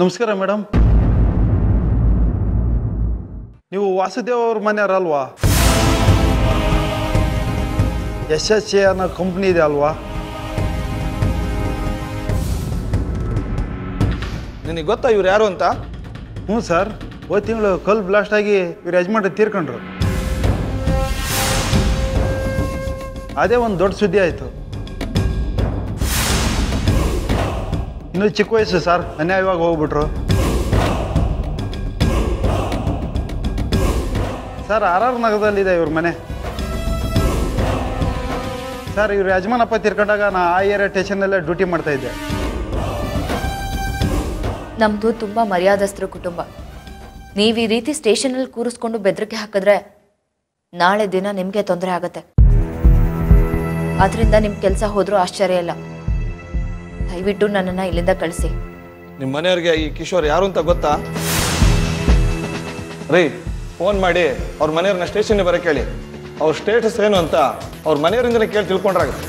ನಮಸ್ಕಾರ ಮೇಡಮ್ ನೀವು ವಾಸುದೇವ್ ಅವ್ರ ಮನೆಯವರಲ್ವಾ ಎಸ್ ಎಸ್ ಎ ಅನ್ನೋ ಕಂಪ್ನಿ ಇದೆ ಅಲ್ವಾ ನಿನಗೆ ಗೊತ್ತಾ ಇವ್ರು ಯಾರು ಅಂತ ಹ್ಞೂ ಸರ್ ಹೋದ ತಿಂಗಳು ಕಲ್ ಬ್ಲಾಸ್ಟ್ ಆಗಿ ಇವ್ರ ಯಜಮಾನ್ರು ತೀರ್ಕೊಂಡ್ರು ಅದೇ ಒಂದು ದೊಡ್ಡ ಸುದ್ದಿ ಆಯಿತು ಇನ್ನು ಚಿಕ್ಕ ವಯಸ್ಸು ಸರ್ ಅನ್ಯಾಯವಾಗಿ ಹೋಗ್ಬಿಟ್ರು ಸರ್ ಆರ್ ಆರ್ ನಗರದಲ್ಲಿದೆ ಇವ್ರ ಮನೆ ಸರ್ ಇವ್ರ ಯಜಮಾನಪ್ಪ ತೀರ್ಕೊಂಡಾಗ ನಾ ಆ ಏರಿಯಾ ಸ್ಟೇಷನ್ನಲ್ಲೇ ಡ್ಯೂಟಿ ಮಾಡ್ತಾ ಇದ್ದೆ ನಮ್ಮದು ತುಂಬ ಮರ್ಯಾದಸ್ಥರು ಕುಟುಂಬ ನೀವು ಈ ರೀತಿ ಸ್ಟೇಷನಲ್ಲಿ ಕೂರಿಸ್ಕೊಂಡು ಬೆದರಿಕೆ ಹಾಕಿದ್ರೆ ನಾಳೆ ದಿನ ನಿಮಗೆ ತೊಂದರೆ ಆಗತ್ತೆ ಅದರಿಂದ ನಿಮ್ಮ ಕೆಲಸ ಹೋದ್ರೂ ಆಶ್ಚರ್ಯ ಇಲ್ಲ ದಯವಿಟ್ಟು ನನ್ನನ್ನು ಇಲ್ಲಿಂದ ಕಳಿಸಿ ನಿಮ್ಮ ಮನೆಯವ್ರಿಗೆ ಈ ಕಿಶೋರ್ ಯಾರು ಅಂತ ಗೊತ್ತಾ ರೀ ಫೋನ್ ಮಾಡಿ ಅವ್ರ ಮನೆಯವ್ರನ್ನ ಸ್ಟೇಷನ್ಗೆ ಬರೋಕೆ ಹೇಳಿ ಅವ್ರ ಸ್ಟೇಟಸ್ ಏನು ಅಂತ ಅವ್ರ ಮನೆಯವರಿಂದಲೇ ಕೇಳಿ ತಿಳ್ಕೊಂಡ್ರಾಗುತ್ತೆ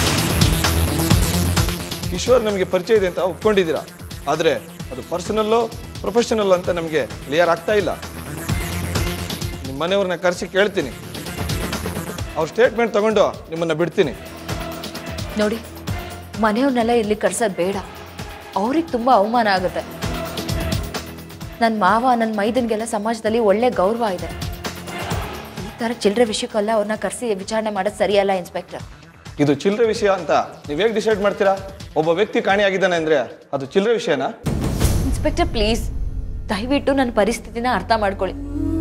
ಕಿಶೋರ್ ನಮಗೆ ಪರಿಚಯ ಇದೆ ಅಂತ ಒಪ್ಕೊಂಡಿದ್ದೀರಾ ಆದರೆ ಅದು ಪರ್ಸನಲ್ಲು ಪ್ರೊಫೆಷನಲ್ ಅಂತ ನಮಗೆ ಕ್ಲಿಯರ್ ಆಗ್ತಾ ಇಲ್ಲ ನಿಮ್ಮ ಮನೆಯವ್ರನ್ನ ಕರೆಸಿ ಕೇಳ್ತೀನಿ ಅವ್ರ ಸ್ಟೇಟ್ಮೆಂಟ್ ತಗೊಂಡು ನಿಮ್ಮನ್ನು ಬಿಡ್ತೀನಿ ನೋಡಿ ಮನೆಯವ್ರನ್ನೆಲ್ಲ ಇಲ್ಲಿ ಕರ್ಸೋದು ಬೇಡ ಅವ್ರಿಗೆ ತುಂಬ ಅವಮಾನ ಆಗುತ್ತೆ ನನ್ನ ಮಾವ ನನ್ನ ಮೈದನ್ಗೆಲ್ಲ ಸಮಾಜದಲ್ಲಿ ಒಳ್ಳೆ ಗೌರವ ಇದೆ ಈ ಥರ ಚಿಲ್ಲರೆ ವಿಷಯಕ್ಕೆಲ್ಲ ಅವ್ರನ್ನ ಕರೆಸಿ ವಿಚಾರಣೆ ಮಾಡೋದು ಸರಿಯಲ್ಲ ಇನ್ಸ್ಪೆಕ್ಟರ್ ಇದು ಚಿಲ್ಲರೆ ವಿಷಯ ಅಂತ ನೀವು ಹೇಗೆ ಡಿಸೈಡ್ ಮಾಡ್ತೀರಾ ಒಬ್ಬ ವ್ಯಕ್ತಿ ಕಾಣೆಯಾಗಿದ್ದಾನೆ ಅಂದರೆ ಅದು ಚಿಲ್ಲರೆ ವಿಷಯನಾ ಇನ್ಸ್ಪೆಕ್ಟರ್ ಪ್ಲೀಸ್ ದಯವಿಟ್ಟು ನನ್ನ ಪರಿಸ್ಥಿತಿನ ಅರ್ಥ ಮಾಡ್ಕೊಳ್ಳಿ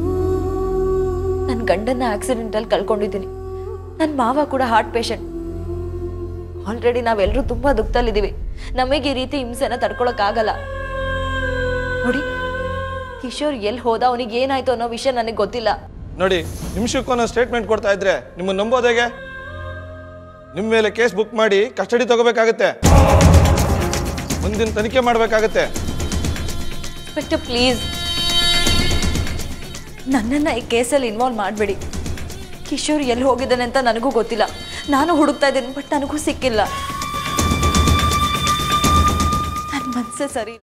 ನನ್ನ ಗಂಡನ್ನ ಆಕ್ಸಿಡೆಂಟಲ್ಲಿ ಕಳ್ಕೊಂಡಿದ್ದೀನಿ ನನ್ನ ಮಾವ ಕೂಡ ಹಾರ್ಟ್ ಪೇಷಂಟ್ ಆಲ್ರೆಡಿ ನಾವೆಲ್ಲರೂ ತುಂಬ ದುಃಖದಲ್ಲಿದ್ದೀವಿ ನಮಗೆ ಈ ರೀತಿ ಹಿಂಸೆನ ತಡ್ಕೊಳಕ್ಕಾಗಲ್ಲ ನೋಡಿ ಕಿಶೋರ್ ಎಲ್ಲಿ ಹೋದ ಅವನಿಗೆ ಏನಾಯ್ತು ಅನ್ನೋ ವಿಷಯ ನನಗೆ ಗೊತ್ತಿಲ್ಲ ನೋಡಿ ನಿಮಿಷಕ್ಕೂ ನಾನು ಸ್ಟೇಟ್ಮೆಂಟ್ ಕೊಡ್ತಾ ಇದ್ರೆ ನಿಮ್ಮನ್ನು ನಂಬೋದು ಹೇಗೆ ನಿಮ್ಮ ಮೇಲೆ ಕೇಸ್ ಬುಕ್ ಮಾಡಿ ಕಸ್ಟಡಿ ತಗೋಬೇಕಾಗತ್ತೆ ಮುಂದಿನ ತನಿಖೆ ಮಾಡಬೇಕಾಗತ್ತೆ ಇನ್ಸ್ಪೆಕ್ಟರ್ ಪ್ಲೀಸ್ ನನ್ನನ್ನು ಈ ಕೇಸಲ್ಲಿ ಇನ್ವಾಲ್ವ್ ಮಾಡಬೇಡಿ ಕಿಶೋರ್ ಎಲ್ಲಿ ಹೋಗಿದ್ದಾನೆ ಅಂತ ನನಗೂ ಗೊತ್ತಿಲ್ಲ ನಾನು ಹುಡುಕ್ತಾ ಇದ್ದೀನಿ ಬಟ್ ನನಗೂ ಸಿಕ್ಕಿಲ್ಲ ನನ್ನ ಮನಸ್ಸೇ ಸರಿ